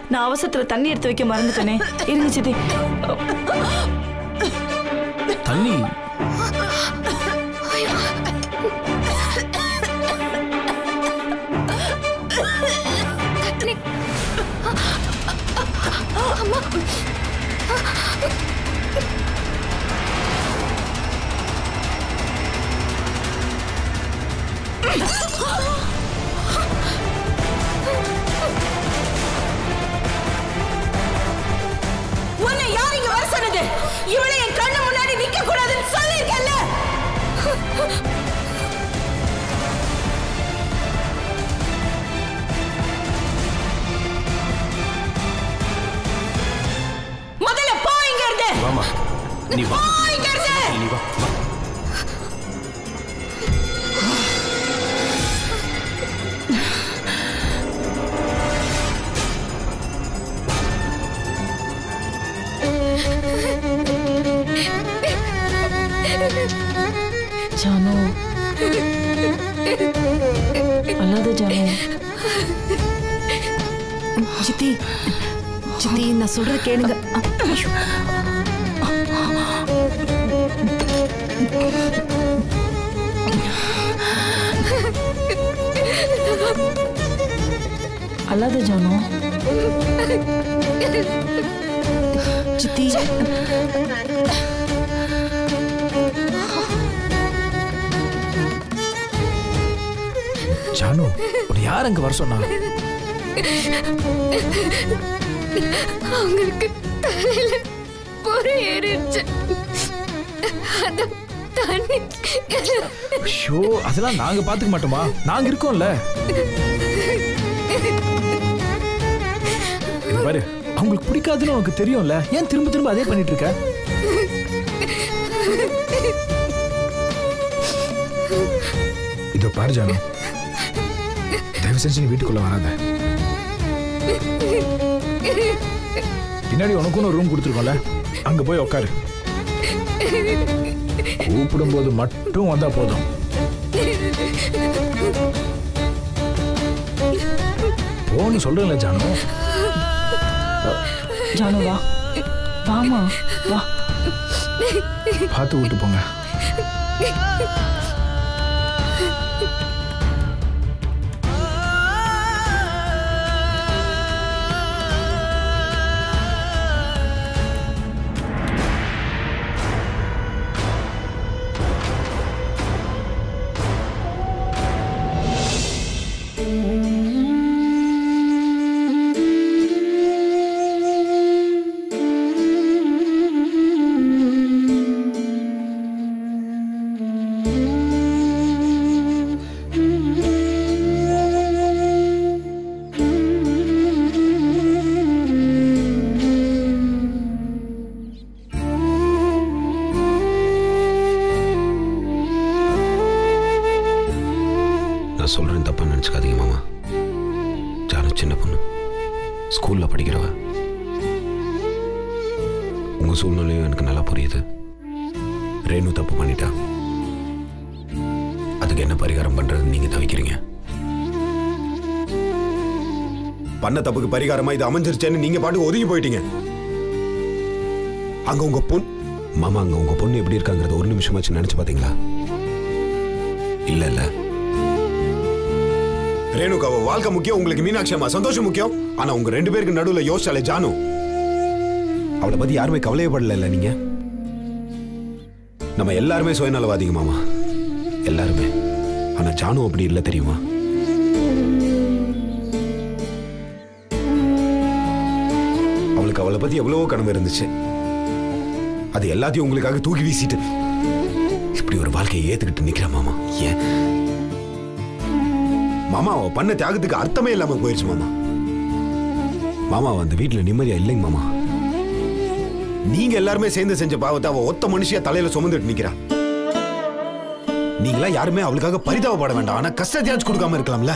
நான் அவசரத்துல தண்ணி எடுத்து வைக்க மறந்துட்டேனே இருங்க சித்தி தண்ணி உன்னை யார் இங்க வர சொன்னது இவளை என் கண்ணு முன்னாடி நிக்க கூடாதுன்னு சொல்லிருக்கேன்ல முதல்ல போ இங்க இருந்து வாமா நீ வா போ இங்க இருந்து நீ வா வா ஜானு அல்லாத ஜானு சித்தி சித்தி நான் சொல்றது கேளுங்க ஐயோ. அல்லாத ஜானு சித்தி ஜானு உன்னை யார் அங்க வர சொன்னா அவங்களுக்கு தலையில பொறு ஏறிடுச்சு அதான் தண்ணி ஷோ அதெல்லாம் நாங்க பாத்துக்க மாட்டோமா நாங்க இருக்கோம்ல இங்க பாரு அவங்களுக்கு பிடிக்காதுன்னு உனக்கு தெரியும்ல ஏன் திரும்ப திரும்ப அதே பண்ணிட்டு இருக்க இதோ பாரு ஜானு தயவு செஞ்சு நீ வீட்டுக்குள்ள வராத பின்னாடி உனக்குன்னு ஒரு ரூம் கொடுத்துருக்கோம்ல அங்க போய் உட்காரு கூப்பிடும்போது மட்டும் வந்தா போதும் போன்னு சொல்றேன்ல ஜானு ஜானு வா வாமா வா பார்த்து விட்டு போங்க நான் சொல்றேன் தப்பா நினைச்சுக்காதீங்க மாமா ஜானு சின்ன பொண்ணு ஸ்கூல்ல படிக்கிறவ உங்க சூழ்நிலையும் எனக்கு நல்லா புரியுது ரேணு தப்பு பண்ணிட்டா அதுக்கு என்ன பரிகாரம் பண்றது நீங்க தவிக்கிறீங்க பண்ண தப்புக்கு பரிகாரமா இது அமைஞ்சிருச்சேன்னு நீங்க பாட்டுக்கு ஒதுங்கி போயிட்டீங்க அங்க உங்க பொன் மாமா அங்க உங்க பொண்ணு எப்படி இருக்காங்கிறத ஒரு நிமிஷமாச்சு நினைச்சு பாத்தீங்களா இல்ல இல்ல ரேணுக்கு அவ வாழ்க்கை முக்கியம் உங்களுக்கு மீனாட்சி அம்மா சந்தோஷம் முக்கியம் ஆனா உங்க ரெண்டு பேருக்கு நடுவுல யோசிச்சாலே ஜானு அவளை பத்தி யாருமே கவலையப்படல நீங்க நம்ம எல்லாருமே சுயநலவாதிங்க மாமா எல்லாருமே ஆனா ஜானு அப்படி இல்லை தெரியுமா அவளுக்கு அவளை பத்தி எவ்வளவோ கனவு இருந்துச்சு அது எல்லாத்தையும் உங்களுக்காக தூக்கி வீசிட்டு இப்படி ஒரு வாழ்க்கையை ஏத்துக்கிட்டு நிக்கிற மாமா ஏன் மாமா அவ பண்ண தியாகத்துக்கு அர்த்தமே இல்லாம போயிருச்சு மாமா மாமா அவ அந்த வீட்டுல நிம்மதியா இல்லைங்க மாமா நீங்க எல்லாருமே சேர்ந்து செஞ்ச பாவத்தை அவ ஒத்த மனுஷியா தலையில சுமந்துட்டு நிக்கிறா நீங்களா யாருமே அவளுக்காக பரிதாபப்பட வேண்டாம் ஆனா கஷ்டத்தையாச்சும் கொடுக்காம இருக்கலாம்ல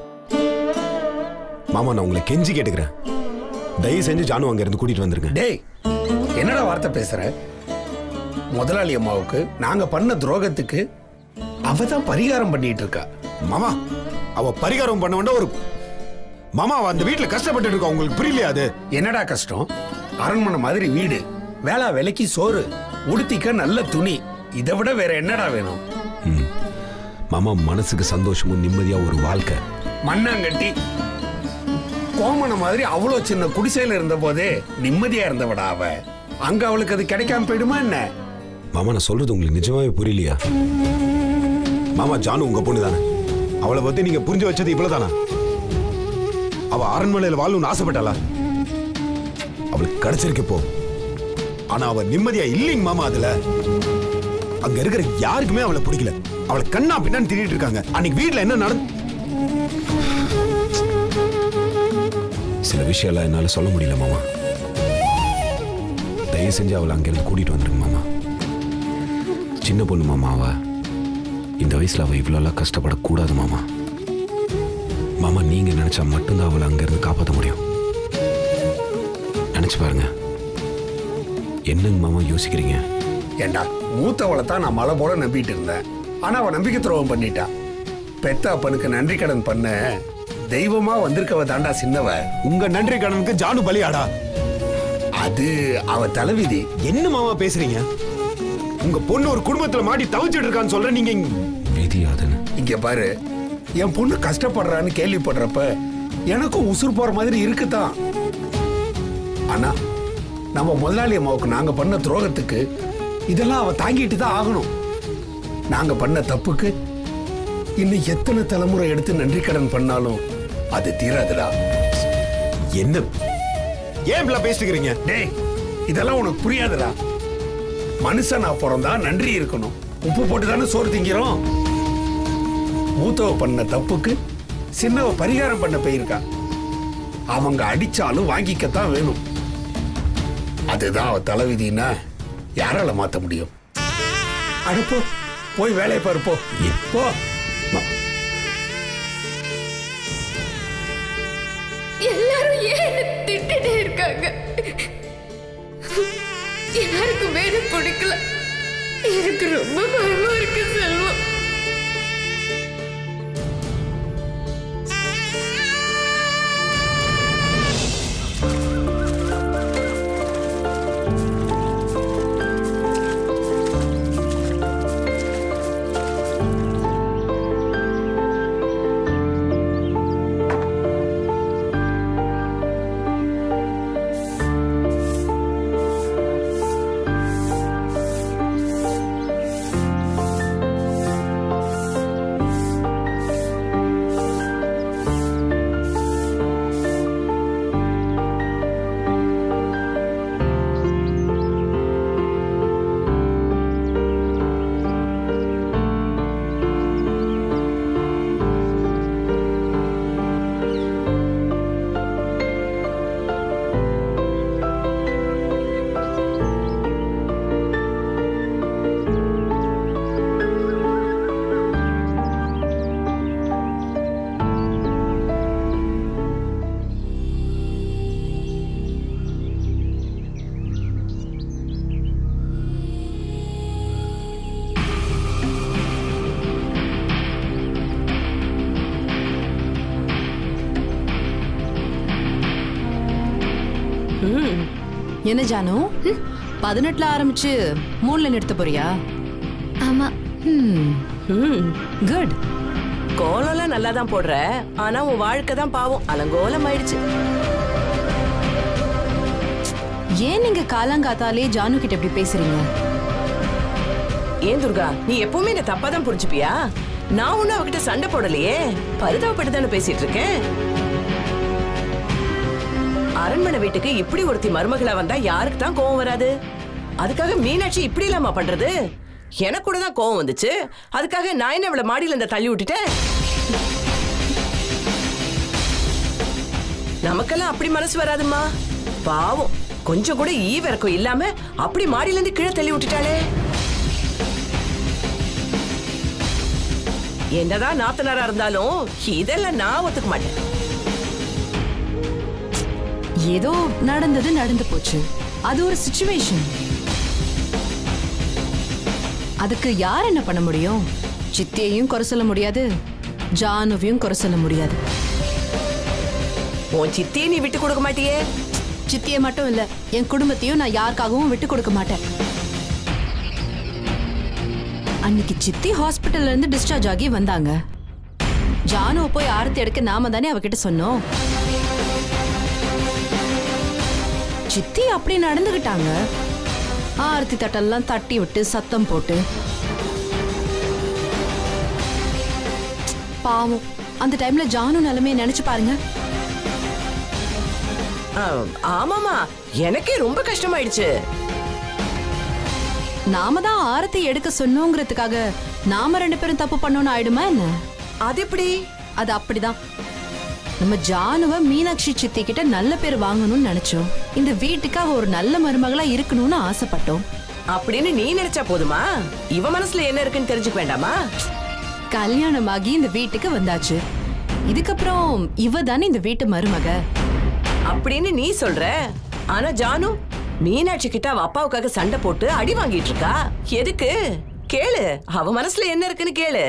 மாமா நான் உங்களை கெஞ்சி கேட்டுக்கிறேன் தயவு செஞ்சு ஜானு அங்க இருந்து கூட்டிட்டு வந்துருங்க டேய் என்னடா வார்த்தை பேசுற முதலாளி அம்மாவுக்கு நாங்க பண்ண துரோகத்துக்கு அவ தான் பரிகாரம் பண்ணிட்டு இருக்கா மாமா அவ பரிகாரம் பண்ண வேண்டாம் ஒரு மாமா அவ அந்த வீட்டுல கஷ்டப்பட்டு இருக்கா உங்களுக்கு புரியலையா அது என்னடா கஷ்டம் அரண்மனை மாதிரி வீடு வேளா விலைக்கு சோறு உடுத்திக்க நல்ல துணி இதை விட வேற என்னடா வேணும் ம். மாமா மனசுக்கு சந்தோஷமும் நிம்மதியா ஒரு வாழ்க்கை மண்ணாங்கட்டி கோமண மாதிரி அவ்வளோ சின்ன குடிசையில இருந்த போதே நிம்மதியா இருந்தவடா அவ அங்க அவளுக்கு அது கிடைக்காம போயிடுமா என்ன மாமா நான் சொல்றது உங்களுக்கு நிஜமாவே புரியலையா மாமா ஜானு உங்க பொண்ணு தானே அவளை பத்தி நீங்க புரிஞ்சு வச்சது இவ்வளவுதானா அவ அரண்மனையில வாழணும்னு ஆசைப்பட்டாளா அவளுக்கு கிடைச்சிருக்கு போ ஆனா அவ நிம்மதியா இல்லைங்க மாமா அதுல அங்க இருக்கிற யாருக்குமே அவளை பிடிக்கல அவளை கண்ணா பின்னான்னு திரிட்டு இருக்காங்க அன்னைக்கு வீட்ல என்ன நடந்து சில விஷயம்லாம் என்னால சொல்ல முடியல மாமா தயவு செஞ்சு அவளை அங்கிருந்து கூட்டிட்டு வந்துருங்க மாமா சின்ன பொண்ணு மாமா அவ இந்த வயசுல அவ இவ்வளோலாம் கஷ்டப்படக்கூடாது மாமா மாமா நீங்க நினைச்சா மட்டும்தான் அவளை அங்கிருந்து காப்பாற்ற முடியும் நினைச்சு பாருங்க என்னங்க மாமா யோசிக்கிறீங்க ஏண்டா மூத்தவளை தான் நான் மலை போல நம்பிட்டு இருந்தேன் ஆனா அவ நம்பிக்கை துரோகம் பண்ணிட்டா பெத்த அப்பனுக்கு நன்றி கடன் பண்ண தெய்வமா வந்திருக்கவ தாண்டா சின்னவ உங்க நன்றி கடனுக்கு ஜானு பலியாடா அது அவ தலைவிதி என்ன மாமா பேசுறீங்க உங்க பொண்ணு ஒரு குடும்பத்துல மாட்டி தவிச்சிட்டு இருக்கான்னு சொல்ற நீங்க இங்க- விதி அதுன்னு இங்க பாரு என் பொண்ணு கஷ்டப்படுறான்னு கேள்விப்படுறப்ப எனக்கும் உசுர் போற மாதிரி இருக்குதான் ஆனா நம்ம முதலாளி அம்மாவுக்கு நாங்க பண்ண துரோகத்துக்கு இதெல்லாம் அவ தாங்கிட்டு தான் ஆகணும் நாங்க பண்ண தப்புக்கு இன்னும் எத்தனை தலைமுறை எடுத்து நன்றி கடன் பண்ணாலும் அது தீராதுடா என்ன ஏன் இப்படிலாம் பேசிக்கிறீங்க டேய் இதெல்லாம் உனக்கு புரியாதுடா மனுஷனா பிறந்தா நன்றி இருக்கணும் உப்பு போட்டு தானே சோறு திங்கிறோம் மூத்தவ பண்ண தப்புக்கு சின்னவ பரிகாரம் பண்ண போயிருக்கா அவங்க அடிச்சாலும் வாங்கிக்கத்தான் வேணும் அதுதான் அவ தலைவிதின்னா யாரால மாத்த முடியும் அனுப்போ போய் வேலையை பாரு போ போ எல்லாரும் ஏன் என்னை திட்டிட்டே இருக்காங்க யாருக்கும் வேறு பிடிக்கல எனக்கு ரொம்ப பயமா இருக்கு செல்வம் ம். என்ன ஜானு பதினெட்டுல ஆரம்பிச்சு மூணுல நிறுத்த போறியா ஆமா குட் கோலம்லாம் நல்லா தான் போடுற ஆனா உன் வாழ்க்கை தான் பாவம் அலங்கோலம் ஆயிடுச்சு ஏன் நீங்க காலாங்காத்தாலே ஜானு கிட்ட இப்படி பேசுறீங்க ஏன் துர்கா நீ எப்பவுமே என்ன தப்பா தான் புரிஞ்சுப்பியா நான் ஒன்னும் அவகிட்ட சண்டை போடலையே பரிதாபப்பட்டு தானே பேசிட்டு இருக்கேன் அரண்மனை வீட்டுக்கு இப்படி ஒருத்தி மருமகளா வந்தா யாருக்கு தான் கோவம் வராது அதுக்காக மீனாட்சி இப்படி இல்லாம பண்றது எனக்கு கூட தான் கோவம் வந்துச்சு அதுக்காக நான் என்ன இவளை மாடியில இந்த தள்ளி விட்டுட்டேன் நமக்கெல்லாம் அப்படி மனசு வராதும்மா பாவம் கொஞ்சம் கூட ஈவிறக்கம் இல்லாம அப்படி மாடியில இருந்து கீழே தள்ளி விட்டுட்டாளே என்னதான் நாத்தனாரா இருந்தாலும் இதெல்லாம் நான் ஒத்துக்க மாட்டேன் ஏதோ நடந்தது நடந்து போச்சு அது ஒரு சுச்சுவேஷன் அதுக்கு யார் என்ன பண்ண முடியும் சித்தியையும் குறை சொல்ல முடியாது ஜானுவையும் குறை சொல்ல முடியாது உன் சித்தியை நீ விட்டு கொடுக்க மாட்டியே சித்தியை மட்டும் இல்ல என் குடும்பத்தையும் நான் யாருக்காகவும் விட்டு கொடுக்க மாட்டேன் அன்னைக்கு சித்தி ஹாஸ்பிட்டல்ல இருந்து டிஸ்சார்ஜ் ஆகி வந்தாங்க ஜானுவை போய் ஆரத்தி எடுக்க நாம தானே அவகிட்ட சொன்னோம் சித்தி அப்படி நடந்துகிட்டாங்க ஆரத்தி தட்டெல்லாம் தட்டி விட்டு சத்தம் போட்டு பாவம் அந்த டைம்ல ஜானு நிலைமையை நினைச்சு பாருங்க ஆ, ஆமாமா எனக்கே ரொம்ப கஷ்டமாயிடுச்சு நாம தான் ஆரத்தி எடுக்க சொன்னோங்கிறதுக்காக நாம ரெண்டு பேரும் தப்பு பண்ணோம்னு ஆயிடுமா என்ன அது எப்படி அது அப்படிதான் நம்ம ஜானுவ மீனாட்சி சித்தி கிட்ட நல்ல பேர் வாங்கணும்னு நினைச்சோம் இந்த வீட்டுக்கு அவ ஒரு நல்ல மருமகளா இருக்கணும்னு ஆசைப்பட்டோம் அப்படின்னு நீ நினைச்சா போதுமா இவ மனசுல என்ன இருக்குன்னு தெரிஞ்சுக்க வேண்டாமா கல்யாணமாகி இந்த வீட்டுக்கு வந்தாச்சு இதுக்கப்புறம் இவ தானே இந்த வீட்டு மருமக அப்படின்னு நீ சொல்ற ஆனா ஜானு மீனாட்சி கிட்ட அவ அப்பாவுக்காக சண்டை போட்டு அடி வாங்கிட்டு இருக்கா எதுக்கு கேளு அவ மனசுல என்ன இருக்குன்னு கேளு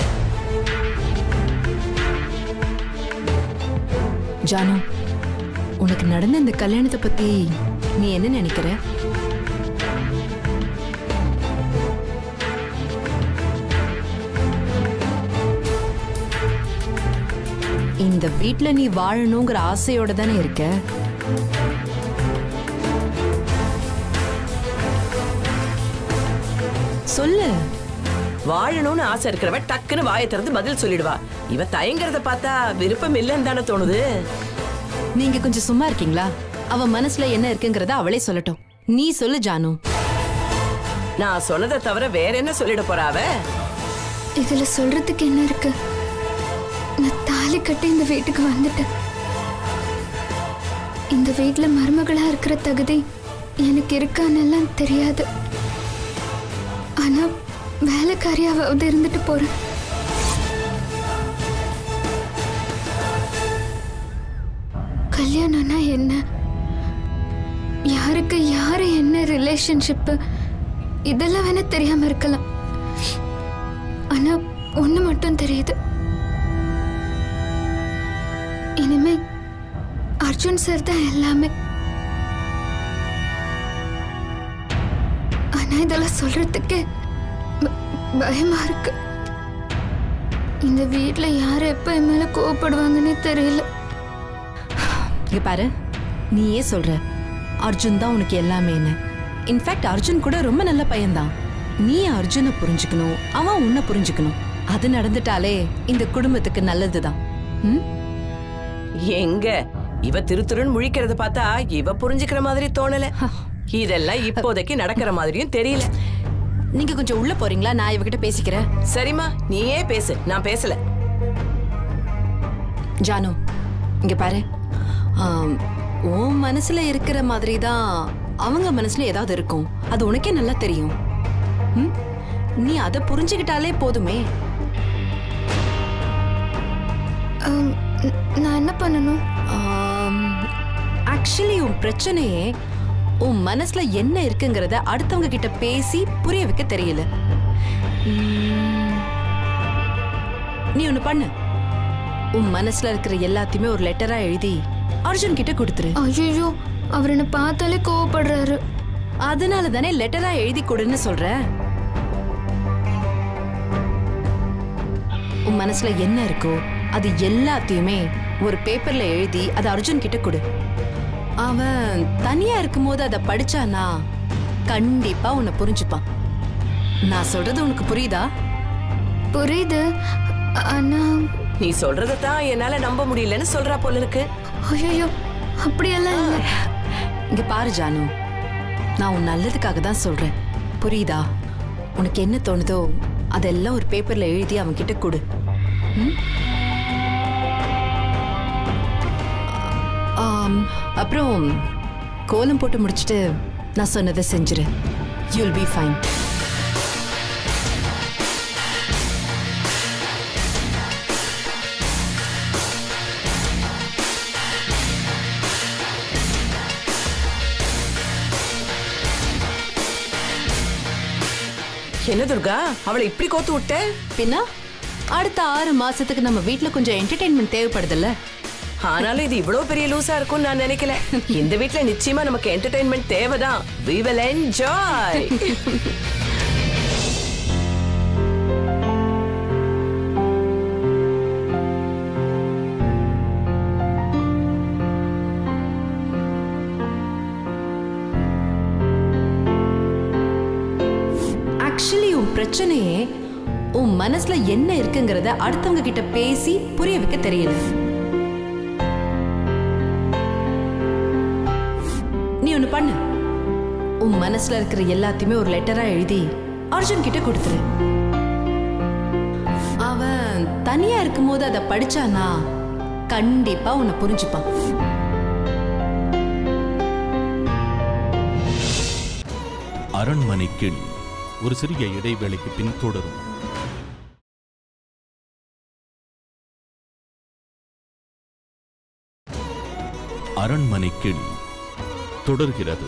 ஜானு உனக்கு நடந்த இந்த கல்யாணத்தை பத்தி நீ என்ன நினைக்கிற இந்த வீட்ல நீ வாழணுங்கிற ஆசையோட தானே இருக்க சொல்லு வாழணும்னு ஆசை இருக்கிறவ டக்குன்னு வாயை திறந்து பதில் சொல்லிடுவா இவ தயங்குறத பார்த்தா விருப்பம் இல்லைன்னு தானே தோணுது நீங்க கொஞ்சம் சும்மா இருக்கீங்களா அவ மனசுல என்ன இருக்குங்கிறத அவளே சொல்லட்டும் நீ சொல்லு ஜானு நான் சொன்னதை தவிர வேற என்ன சொல்லிட போறா அவ இதுல சொல்றதுக்கு என்ன இருக்கு நான் தாலி கட்டி இந்த வீட்டுக்கு வந்துட்டேன் இந்த வீட்ல மருமகளா இருக்கிற தகுதி எனக்கு இருக்கான்னெல்லாம் தெரியாது ஆனா வேலைக்காரியாவது இருந்துட்டு போறேன் கல்யாணம்னா என்ன யாருக்கு யாரு என்ன ரிலேஷன்ஷிப்பு இதெல்லாம் வேணா தெரியாம இருக்கலாம் ஆனா ஒண்ணு மட்டும் தெரியுது இனிமே அர்ஜுன் சார் தான் எல்லாமே ஆனா இதெல்லாம் சொல்றதுக்கு ப- பயமா இருக்கு இந்த வீட்ல யார் எப்ப என் மேல கோவப்படுவாங்கன்னே தெரியல இங்க பாரு நீயே சொல்ற அர்ஜுன் தான் உனக்கு எல்லாமே என்ன இன்ஃபேக்ட் அர்ஜுன் கூட ரொம்ப நல்ல பையன்தான் நீ அர்ஜுனை புரிஞ்சுக்கணும் அவன் உன்னை புரிஞ்சுக்கணும் அது நடந்துட்டாலே இந்த குடும்பத்துக்கு நல்லதுதான் ம்? எங்க இவ திருத்துருன்னு முழிக்கிறத பார்த்தா இவ புரிஞ்சுக்கிற மாதிரி தோணல இதெல்லாம் இப்போதைக்கு நடக்கிற மாதிரியும் தெரியல நீங்க கொஞ்சம் உள்ள போறீங்களா நான் இவகிட்ட பேசிக்கிறேன் சரிம்மா நீயே பேசு நான் பேசல ஜானு இங்க பாரு ஆம், உன் மனசுல இருக்கிற மாதிரி தான் அவங்க மனசுல ஏதாவது இருக்கும் அது உனக்கே நல்லா தெரியும் ம்? நீ அதை புரிஞ்சுக்கிட்டாலே போதுமே அம், ந- நான் என்ன பண்ணணும் ஆக்சுவலி உன் பிரச்சனையே உன் மனசுல என்ன இருக்குங்கிறத அடுத்தவங்க கிட்ட பேசி புரிய வைக்க தெரியல ம், நீ ஒண்ணு பண்ணு உன் மனசுல இருக்கிற எல்லாத்தையுமே ஒரு லெட்டரா எழுதி அர்ஜுன் கிட்ட கொடுத்துரு ஐயோ அவர் என்ன பார்த்தாலே கோவப்படுறாரு அதனால தானே லெட்டரா எழுதி கொடுன்னு சொல்ற உன் மனசுல என்ன இருக்கோ அது எல்லாத்தையுமே ஒரு பேப்பர்ல எழுதி அதை அர்ஜுன் கிட்ட கொடு அவன் தனியா இருக்கும்போது அதை படிச்சானா கண்டிப்பா உன்னை புரிஞ்சுப்பான் நான் சொல்றது உனக்கு புரியுதா புரியுது ஆனா நீ சொல்றதை தான் என்னால நம்ப முடியலன்னு சொல்றா போல இருக்கு ஐயோ அப்படியெல்லாம் இல்லை இங்க பாரு ஜானு நான் உன் நல்லதுக்காக தான் சொல்றேன் புரியுதா உனக்கு என்ன தோணுதோ அதெல்லாம் ஒரு பேப்பர்ல எழுதி அவன் கிட்ட கொடு ம்? ஆம், அப்புறம் கோலம் போட்டு முடிச்சிட்டு நான் சொன்னதை செஞ்சிரு யூல் பி ஃபைன் என்ன துர்கா அவளை இப்படி கோத்து விட்ட பின்ன அடுத்த ஆறு மாசத்துக்கு நம்ம வீட்ல கொஞ்சம் என்டர்டெயின்மெண்ட் தேவைப்படுதுல்ல ஆனாலும் இது இவ்வளவு பெரிய லூசா இருக்கும்னு நான் நினைக்கல இந்த வீட்ல நிச்சயமா நமக்கு என்டர்டைன்மெண்ட் தேவைதான் we will enjoy ஆக்சுவலி உன் பிரச்சனையே உன் மனசுல என்ன இருக்குங்கிறத அடுத்தவங்க கிட்ட பேசி புரிய வைக்க தெரியல நீ ஒண்ணு பண்ணு உன் மனசுல இருக்கிற எல்லாத்தையுமே ஒரு லெட்டரா எழுதி அர்ஜுன் கிட்ட கொடுத்துரு அவன் தனியா இருக்கும்போது அதை படிச்சானா கண்டிப்பா உன்னை புரிஞ்சுப்பான் அரண்மனை கிளி ஒரு சிறிய இடைவேளைக்கு பின் தொடரும் அரண்மனை கிளி தொடர்கிறது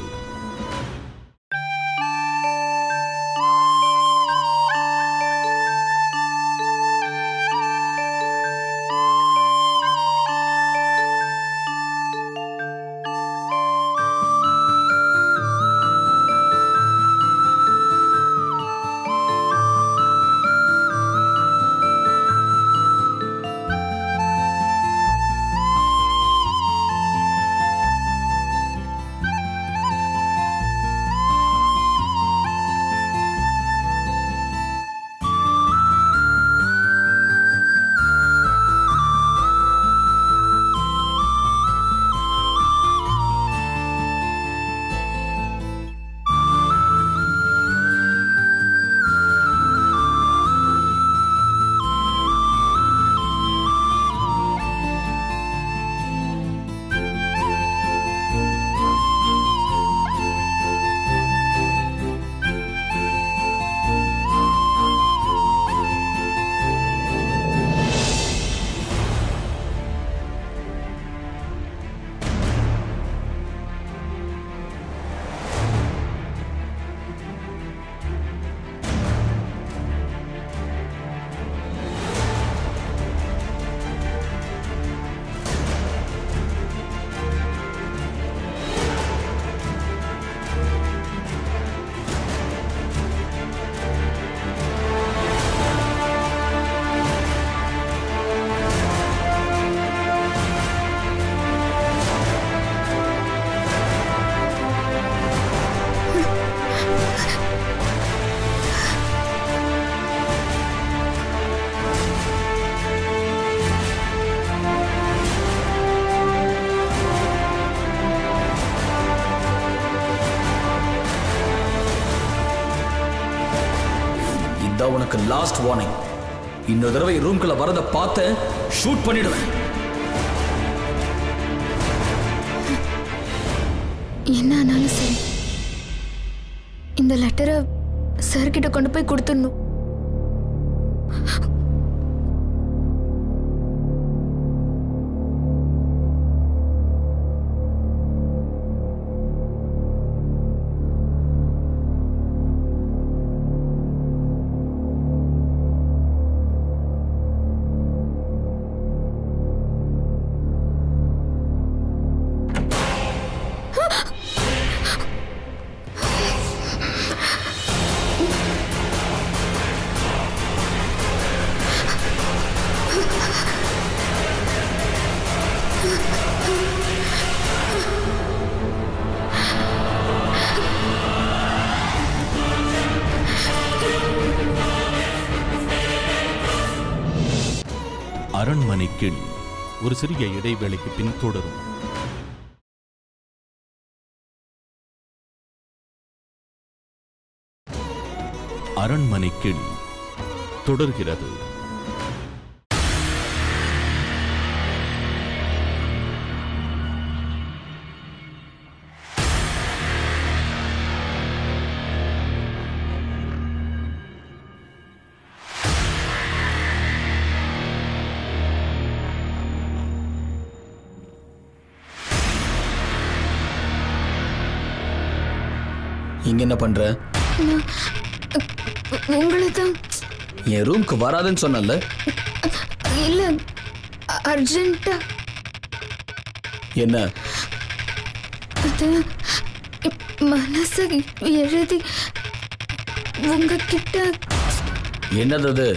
இதான் உனக்கு லாஸ்ட் வார்னிங் இன்னொரு தடவை ரூம்குள்ள வரத பார்த்து ஷூட் பண்ணிடுவேன் என்ன ஆனாலும் சரி இந்த லெட்டரை சார் கிட்ட கொண்டு போய் கொடுத்துடணும் அரண்மனை கிளி ஒரு சிறிய இடைவேளைக்கு பின் தொடரும் அரண்மனை கிளி தொடர்கிறது இங்க என்ன பண்ற உங்களை தான் என் ரூம்க்கு வராதுன்னு சொன்னல இல்ல அர்ஜென்ட்டா என்ன அது மனசு எழுதி உங்ககிட்ட என்னது அது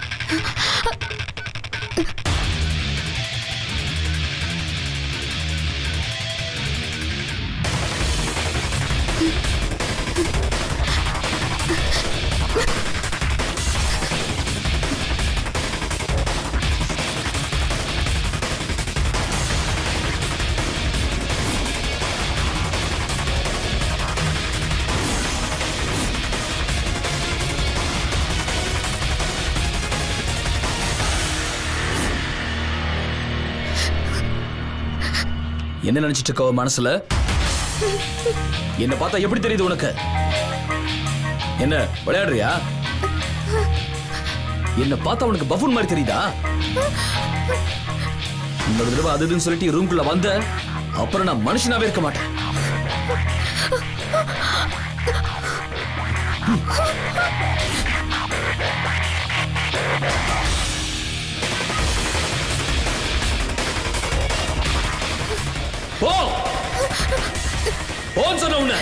என்ன நினைச்சிட்டு இருக்க உன் மனசுல என்ன பார்த்தா எப்படி தெரியுது உனக்கு என்ன விளையாடுறியா என்ன பார்த்தா உனக்கு பஃபூன் மாதிரி தெரியுதா இன்னொரு தடவை அது இதுன்னு சொல்லிட்டு ரூம்குள்ள வந்த அப்புறம் நான் மனுஷனாவே இருக்க மாட்டேன் போ போன்னு சொன்ன உன்னை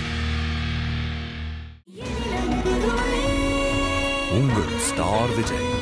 உங்கள் ஸ்டார் விஜய்